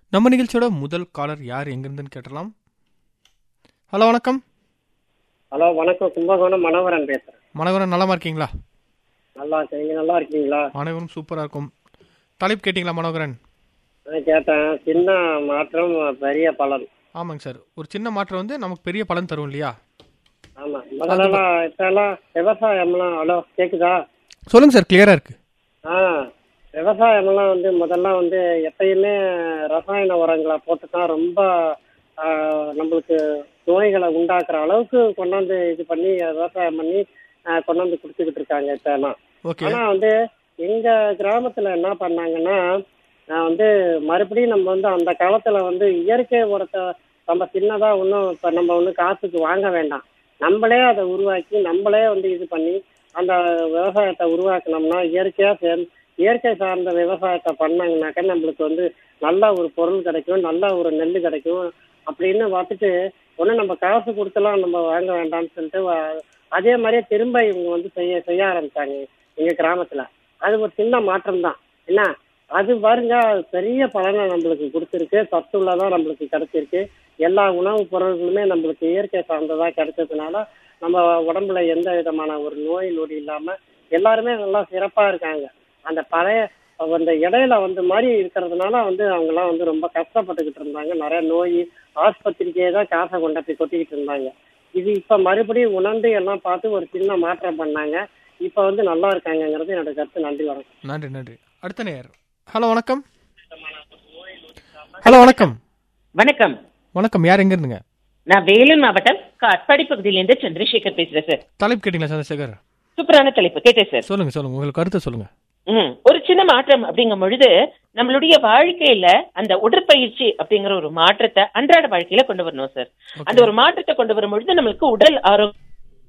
நம்ம நிகழ்ச்சியோட முதல் காலர் யார் எங்கிருந்துன்னு கேட்டலாம் ஹலோ வணக்கம் ஹலோ வணக்கம் கும்பகோணம் மனோகரன் பேசுறேன் மனோகரன் நலமா இருக்கீங்களா நல்லா இருக்கேன் நீங்க நல்லா இருக்கீங்களா அனைவரும் சூப்பரா இருக்கும் தலைப்பு கேட்டிங்களா மனோகரன் நான் கேட்டேன் சின்ன மாற்றம் பெரிய பலன் ஆமாங்க சார் ஒரு சின்ன மாற்றம் வந்து நமக்கு பெரிய பலன் தரும் இல்லையா ஆமா முதல்லலாம் இப்பெல்லாம் விவசாயம்லாம் ஹலோ கேக்குதா சொல்லுங்க சார் கிளியரா இருக்கு ஆ விவசாயம்லாம் வந்து முதல்ல வந்து எப்பயுமே ரசாயன உரங்களை போட்டு தான் ரொம்ப ஆ, நம்மளுக்கு நோய்களை உண்டாக்குற அளவுக்கு கொண்டாந்து இது பண்ணி விவசாயம் பண்ணி ஆ, கொண்டாந்து கொடுத்துக்கிட்டு இருக்காங்க இப்பெல்லாம் ஓகே ஆனா வந்து எங்க கிராமத்துல என்ன பண்ணாங்கன்னா நான் வந்து மறுபடியும் நம்ம வந்து அந்த காலத்துல வந்து இயற்கை உரத்தை நம்ம சின்னதா ஒன்றும் இப்ப நம்ம ஒன்றும் காசுக்கு வாங்க வேண்டாம் நம்மளே அதை உருவாக்கி நம்மளே வந்து இது பண்ணி அந்த விவசாயத்தை உருவாக்குனோம்னா இயற்கையா சேர்ந்து இயற்கை சார்ந்த விவசாயத்தை பண்ணாங்கனாக்கா நம்மளுக்கு வந்து நல்ல ஒரு பொருள் கிடைக்கும் நல்ல ஒரு நெல் கிடைக்கும் அப்படின்னு பார்த்துட்டு ஒன்றும் நம்ம காசு கொடுத்தலாம் நம்ம வாங்க வேண்டாம்னு சொல்லிட்டு வா- அதே மாதிரியே திரும்ப இவங்க வந்து செய்ய செய்ய ஆரம்பிச்சாங்க எங்க கிராமத்துல அது ஒரு சின்ன மாற்றம் தான் என்ன அது பாருங்க அது பெரிய பலனை நம்மளுக்கு கொடுத்துருக்கு சத்துள்ளதா நம்மளுக்கு கிடைச்சிருக்கு எல்லா உணவுப் பொருட்களுமே நம்மளுக்கு இயற்கை சார்ந்ததா கிடைச்சதுனால நம்ம உடம்புல எந்த விதமான ஒரு நோய் நொடி இல்லாம எல்லாருமே நல்லா சிறப்பா இருக்காங்க அந்த பழைய அந்த இடையில வந்து மாதிரி இருக்கிறதுனால வந்து அவங்கெல்லாம் வந்து ரொம்ப கஷ்டப்பட்டுக்கிட்டு இருந்தாங்க நிறைய நோய் ஆஸ்பத்திரிக்கே தான் காசை கொண்டு போய் கொட்டிக்கிட்டு இருந்தாங்க இது இப்ப மறுபடியும் உணர்ந்து எல்லாம் பார்த்து ஒரு சின்ன மாற்றம் பண்ணாங்க இப்ப வந்து நல்லா இருக்காங்கங்கிறது என்னோட கருத்து நன்றி வணக்கம் நன்றி நன்றி அடுத்த நேயர் ஹலோ வணக்கம் ஹலோ வணக்கம் வணக்கம் வணக்கம் யார் எங்க இருந்துங்க நான் வேலூர் மாவட்டம் காட்பாடி பகுதியிலிருந்து சந்திரசேகர் பேசுறேன் சார் தலைப்பு கேட்டிங்களா சந்திரசேகர் சூப்பரான தலைப்பு கேட்டேன் சார் சொல்லுங்க சொல்லுங்க உங்களுக்கு கருத்தை சொல்லுங்க ம் ஒரு சின்ன மாற்றம் அப்படிங்கும் பொழுது நம்மளுடைய வாழ்க்கையில அந்த உடற்பயிற்சி அப்படிங்கிற ஒரு மாற்றத்தை அன்றாட வாழ்க்கையில கொண்டு வரணும் சார் அந்த ஒரு மாற்றத்தை கொண்டு வரும் பொழுது நம்மளுக்கு உடல் ஆரோக்கியம்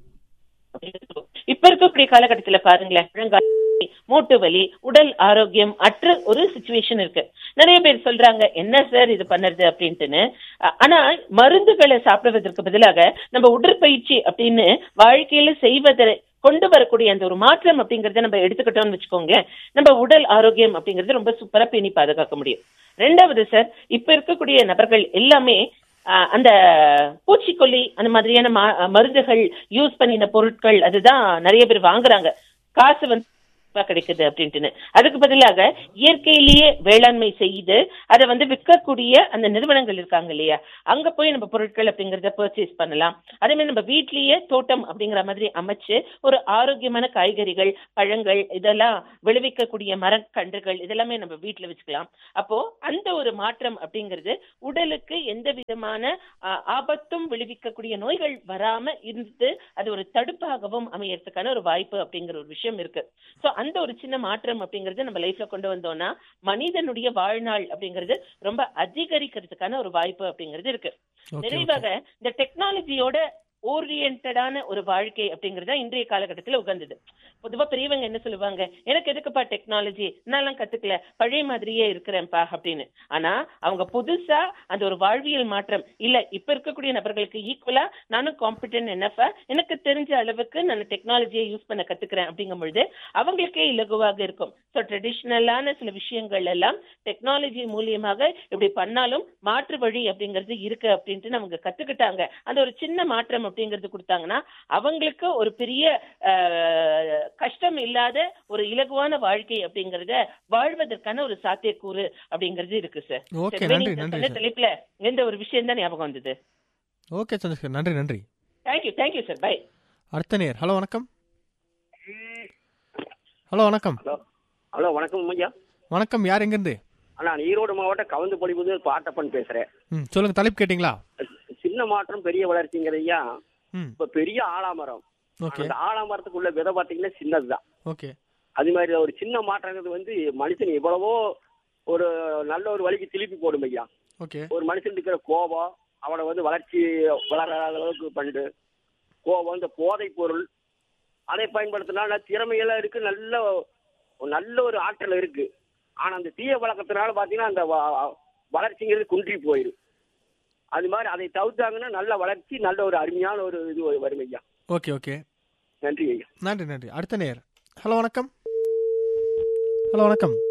இப்ப இருக்கக்கூடிய காலகட்டத்துல பாருங்களேன் முழங்கால் வலி, மூட்டு வலி உடல் ஆரோக்கியம் அற்ற ஒரு சுச்சுவேஷன் இருக்கு நிறைய பேர் சொல்றாங்க என்ன சார் இது பண்ணுறது அப்படின்ட்டுன்னு அ- ஆனா மருந்துகளை சாப்பிடுவதற்கு பதிலாக நம்ம உடற்பயிற்சி அப்படின்னு வாழ்க்கையில செய்வதை கொண்டு வரக்கூடிய அந்த ஒரு மாற்றம் அப்படிங்கறத நம்ம எடுத்துக்கிட்டோம்னு வச்சுக்கோங்களேன் நம்ம உடல் ஆரோக்கியம் அப்படிங்கறது ரொம்ப சூப்பரா பேணி பாதுகாக்க முடியும் ரெண்டாவது சார் இப்ப இருக்கக்கூடிய நபர்கள் எல்லாமே ஆஹ், அந்த பூச்சிக்கொல்லி அந்த மாதிரியான மா- மருந்துகள் யூஸ் பண்ணின பொருட்கள் அதுதான் நிறைய பேர் வாங்குறாங்க காசு வந்து cheap ஆ கிடைக்குது அப்படின்ட்டுன்னு அதுக்கு பதிலாக இயற்கையிலேயே வேளாண்மை செய்து அதை வந்து விற்கக்கூடிய அந்த நிறுவனங்கள் இருக்காங்க இல்லையா அங்க போய் நம்ம பொருட்கள் அப்படிங்கறத பர்ச்சேஸ் பண்ணலாம் அதே மாதிரி நம்ம வீட்லயே தோட்டம் அப்படிங்கிற மாதிரி அமைச்சு ஒரு ஆரோக்கியமான காய்கறிகள் பழங்கள் இதெல்லாம் விளைவிக்கக்கூடிய மரக்கன்றுகள் இதெல்லாமே நம்ம வீட்ல வச்சுக்கலாம் அப்போ அந்த ஒரு மாற்றம் அப்படிங்கிறது உடலுக்கு எந்த விதமான ஆ, ஆபத்தும் விளைவிக்கக்கூடிய நோய்கள் வராம இருந்து அது ஒரு தடுப்பாகவும் அமையறதுக்கான ஒரு வாய்ப்பு அப்படிங்கிற ஒரு விஷயம் இருக்கு சோ அந்த ஒரு சின்ன மாற்றம் அப்படிங்கறது நம்ம லைஃப்ல கொண்டு வந்தோம்னா மனிதனுடைய வாழ்நாள் அப்படிங்கிறது ரொம்ப அதிகரிக்கிறதுக்கான ஒரு வாய்ப்பு அப்படிங்கிறது இருக்கு ஓகே நிறைவாக இந்த டெக்னாலஜியோட ஓரியன்டான ஒரு வாழ்க்கை அப்படிங்கறது தான் இன்றைய காலகட்டத்துல உகந்தது பொதுவா பெரியவங்க என்ன சொல்லுவாங்க எனக்கு எதுக்குப்பா டெக்னாலஜி நான்லாம் கத்துக்கல பழைய மாதிரியே இருக்கிறேன்ப்பா அப்படின்னு ஆனா அவங்க புதுசா அந்த ஒரு வாழ்வியல் மாற்றம் இல்ல இப்ப இருக்கக்கூடிய நபர்களுக்கு ஈக்குவலா நானும் காம்பிடன்ட் என்னப்பா எனக்கு தெரிஞ்ச அளவுக்கு நான் டெக்னாலஜியை யூஸ் பண்ண கத்துக்கிறேன் அப்படிங்கும் பொழுது அவங்களுக்கே இலகுவாக இருக்கும் ஸோ ட்ரெடிஷ்னலான சில விஷயங்கள் எல்லாம் டெக்னாலஜி மூலியமாக இப்படி பண்ணாலும் மாற்று வழி அப்படிங்கிறது இருக்கு அப்படின்ட்டு அவங்க கத்துக்கிட்டாங்க அந்த ஒரு சின்ன மாற்றம் அப்படிங்கிறது கொடுத்தாங்கன்னா அவங்களுக்கு ஒரு பெரிய ஆஹ், கஷ்டம் இல்லாத ஒரு இலகுவான வாழ்க்கை அப்படிங்கறத வாழ்வதற்கான ஒரு சாத்தியக்கூறு அப்படிங்கிறது இருக்கு சார் ஓகே சரி, நன்றி நீங்க நன்றி சொன்ன சார் தலைப்புல எந்த ஒரு விஷயம் தான் ஞாபகம் வந்தது ஓகே சந்திரசேகர் நன்றி நன்றி தேங்க்யூ தேங்க்யூ சார் பை அடுத்த நேயர் ஹலோ வணக்கம் ஹலோ வணக்கம் ஹலோ ஹலோ வணக்கம் ஐயா வணக்கம் யார் எங்கிருந்து நான் ஈரோடு மாவட்டம் கவுந்து பொழிபுது பாட்டப்பன் பேசுறேன் ம் சொல்லுங்க தலைப்பு கேட்டிங்களா சின்ன மாற்றம் பெரிய வளர்ச்சிங்கிறது ஐயா ம் இப்ப பெரிய ஆலாமரம் ஓகே அந்த ஆலாமரத்துக்குள்ள விதை பாத்தீங்கன்னா சின்னதுதான் ஓகே அது மாதிரி ஒரு சின்ன மாற்றங்கிறது வந்து மனுஷன் எவ்வளவோ ஒரு நல்ல ஒரு வழிக்கு திருப்பி போடும் ஐயா ஓகே ஒரு மனுஷன் இருக்கிற கோபம் அவனை வந்து வளர்ச்சி வளராத அளவுக்கு பண்ணிட்டு கோபம் இந்த போதைப் பொருள் அதை பயன்படுத்தினால திறமையெல்லாம் இருக்கு நல்ல ஒரு நல்ல ஒரு ஆற்றல் இருக்கு ஆனா அந்த தீய பழக்கத்தினால பாத்தீங்கன்னா அந்த வ- வளர்ச்சிங்கிறது குன்றி போயிடும் அது மாதிரி அதை தவிர்த்தாங்கன்னா நல்ல வளர்ச்சி நல்ல ஒரு அருமையான ஒரு இது வரும் ஐயா ஓகே ஓகே நன்றி ஐயா நன்றி நன்றி அடுத்த நேயர் ஹலோ வணக்கம் ஹலோ வணக்கம்